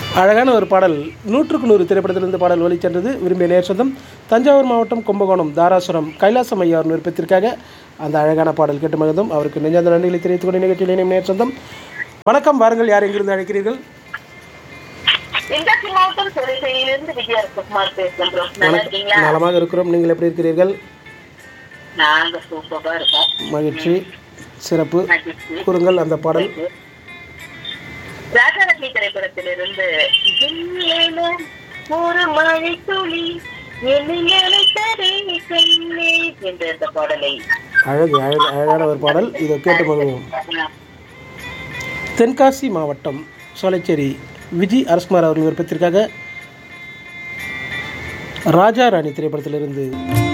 அழகான ஒரு பாடல் நூற்றுக்கு நூறு திரைப்படத்திலிருந்து பாடல் வழிச்சென்றது விரும்பிய நேர் சொந்தம் தஞ்சாவூர் மாவட்டம் கும்பகோணம் தாராசுரம் கைலாசம் ஐயா அவர் விருப்பத்திற்காக அந்த அழகான பாடல் கேட்டு மகிழ்ந்தோம் அவருக்கு நெஞ்சாந்த நன்றிகளை தெரிவித்துக் கொண்டு நிகழ்ச்சியில் இணையும் நேர் சொந்தம் வணக்கம் வாருங்கள் யார் எங்கிருந்து அழைக்கிறீர்கள் தென்காசி மாவட்டம் சிறையிலிருந்து விஜயா குமார் பேசுறோம் bro. நல்லா வணக்கம் இருக்கீங்களா நலமாக இருக்கிறோம் நீங்கள் எப்படி இருக்கிறீர்கள் நாங்க சூப்பரா இருக்கோம் மகிழ்ச்சி சிறப்பு மகிழ்ச்சி. கூறுங்கள் அந்த பாடல் ராஜாலட்சுமி திரைப்படத்திலிருந்து ஜில்லேன ஒரு மழை துளி என்னை நினைத்ததே கண்ணே என்ற இந்த பாடலை அழகு அழகு அழகான ஒரு பாடல் இதை கேட்டு மகிழ்வோம் தென்காசி மாவட்டம் சோலைச்சேரி விஜி அரஸ்குமார் அவர்கள் விருப்பத்திற்காக ராஜா ராணி திரைப்படத்திலிருந்து